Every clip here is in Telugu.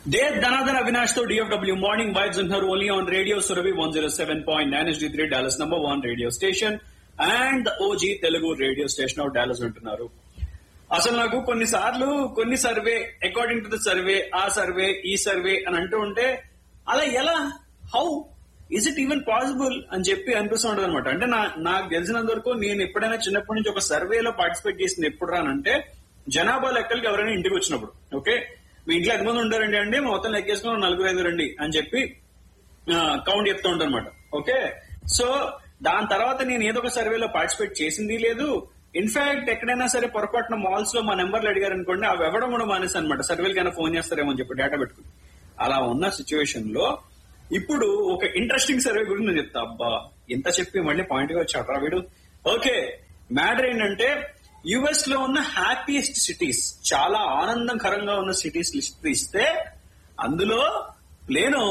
Dev Dhanadhan Avinash to DFW Morning Vibes in her only on Radio Surabhi 107.9 HD3 Dallas number one radio station and the OG Telugu radio station of Dallas ఉంటున్నారు అసలు నాకు కొన్నిసార్లు కొన్ని survey according to the survey ఆ సర్వే ఈ సర్వే అని అంటూ ఉంటే అలా ఎలా how is it even possible అని చెప్పి అనిపిస్తూ ఉంటుంది అనమాట అంటే నా నాకు తెలిసినంత వరకు నేను ఎప్పుడైనా చిన్నప్పటి నుంచి ఒక సర్వేలో పార్టిసిపేట్ చేసింది ఎప్పుడు రానంటే జనాభా లెక్కలకి ఎవరైనా ఇంటికి వచ్చినప్పుడు ఓకే మీ ఇంట్లో ఎంతమంది ఉంటారండి అంటే మొత్తం లెక్కేసుకుని నలుగురు ఐదు రండి అని చెప్పి కౌంట్ చెప్తూ ఉంటాను అనమాట ఓకే సో దాని తర్వాత నేను ఏదో ఒక సర్వేలో పార్టిసిపేట్ చేసింది లేదు ఇన్ఫాక్ట్ ఎక్కడైనా సరే పొరపాటున మాల్స్ లో మా నెంబర్లు అడిగారు అనుకోండి అవి ఇవ్వడం కూడా మానేసి అనమాట సర్వేలకైనా ఫోన్ చేస్తారేమో అని చెప్పి డేటా పెట్టుకుని అలా ఉన్న సిచ్యువేషన్ లో ఇప్పుడు ఒక ఇంట్రెస్టింగ్ సర్వే గురించి నేను చెప్తా అబ్బా ఎంత చెప్పి మళ్ళీ పాయింట్ గా వచ్చాడు వీడు ఓకే మ్యాటర్ ఏంటంటే యుఎస్ లో ఉన్న హ్యాపీయెస్ట్ సిటీస్ చాలా ఆనందకరంగా ఉన్న సిటీస్ లిస్ట్ ఇస్తే అందులో ప్లేను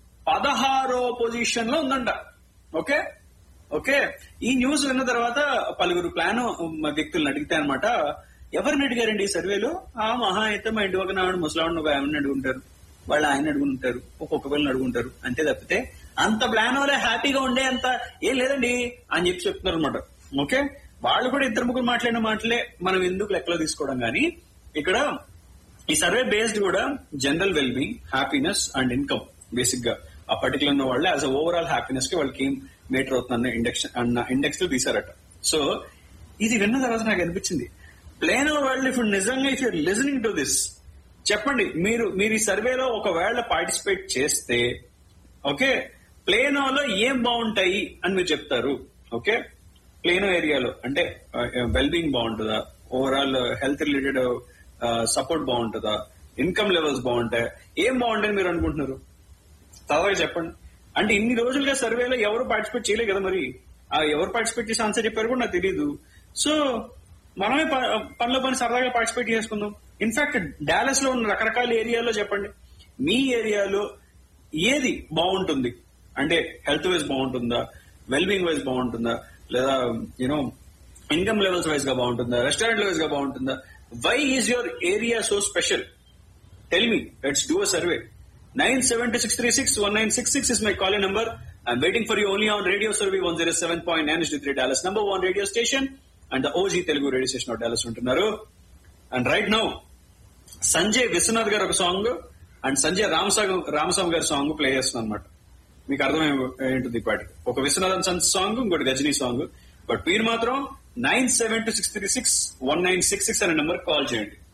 పదహారో పొజిషన్ లో ఉందంట ఓకే ఓకే ఈ న్యూస్ విన్న తర్వాత పలువురు ప్లాన్ వ్యక్తులను అడిగితే అనమాట ఎవరిని అడిగారండి ఈ సర్వేలో ఆ మహా అయితే మా ఇంటి ఒక నాడు ముసలాడిని ఒక ఆమెను అడుగుంటారు వాళ్ళు ఆయన అడుగుంటారు ఒక్కొక్క పిల్లలు అడుగుంటారు అంతే తప్పితే అంత ప్లాన్ వల్ల హ్యాపీగా ఉండే అంత ఏం లేదండి అని చెప్పి చెప్తున్నారు అనమాట ఓకే వాళ్ళు కూడా ఇద్దరు ముగ్గురు మాట్లాడిన మాటలే మనం ఎందుకు లెక్కలో తీసుకోవడం కానీ ఇక్కడ ఈ సర్వే బేస్డ్ కూడా general wellbeing happiness and income basic గా ఆ పర్టికులర్ ఉన్న వాళ్ళు యాజ్ ఓవరాల్ హ్యాపీనెస్ కి వాళ్ళకి ఏం మేటర్ అవుతుందన్న ఇండెక్స్ అన్న ఇండెక్స్ లో తీసారట సో ఇది విన్న తర్వాత నాకు అనిపించింది ప్లేన్ వాళ్ళు ఇప్పుడు నిజంగా if you're listening to this చెప్పండి మీరు మీరు ఈ సర్వేలో ఒకవేళ పార్టిసిపేట్ చేస్తే ఓకే ప్లేనోలో ఏం బాగుంటాయి అని మీరు చెప్తారు ఓకే ప్లేనో ఏరియాలో అంటే వెల్బీయింగ్ బాగుంటుందా ఓవరాల్ హెల్త్ రిలేటెడ్ సపోర్ట్ బాగుంటుందా ఇన్కమ్ లెవెల్స్ బాగుంటాయి ఏం బాగుంటాయని మీరు అనుకుంటున్నారు తర్వాత చెప్పండి అంటే ఇన్ని రోజులుగా సర్వేలో ఎవరు పార్టిసిపేట్ చేయలేదు కదా మరి ఆ ఎవరు పార్టిసిపేట్ చేసి ఆన్సర్ చెప్పారు కూడా నాకు తెలియదు సో మనమే ప- పనిలో పని సరదాగా పార్టిసిపేట్ చేసుకుందాం ఇన్ఫాక్ట్ డాలస్ లో ఉన్న రకరకాల ఏరియాలో చెప్పండి మీ ఏరియాలో ఏది బాగుంటుంది అంటే హెల్త్ వైజ్ బాగుంటుందా వెల్బీయింగ్ వైజ్ బాగుంటుందా లేదా యూనో ఇన్కమ్ లెవెల్స్ వైజ్ గా బాగుంటుందా రెస్టారెంట్ వైజ్ గా బాగుంటుందా why is your area so special Tell me. Let's do a survey. 972-636-1966 is my calling number. I'm waiting for you only on Radio Survey 107.9 HD3 Dallas number one radio station and the OG Telugu radio station of Dallas ఉంటున్నారు and right now Sanjay Vishwanath గారు ఒక సాంగ్ అండ్ సంజయ్ రామసాగ రామస్వామి గారి సాంగ్ ప్లే చేస్తున్నాను అనమాట మీకు అర్థం ఏంటుంది ఇప్పటికి ఒక విశ్వనాథన్ సన్ సాంగ్ ఇంకోటి గజనీ సాంగ్ బట్ మీరు మాత్రం nine seven two six three six one nine six six అనే నెంబర్ కాల్ చేయండి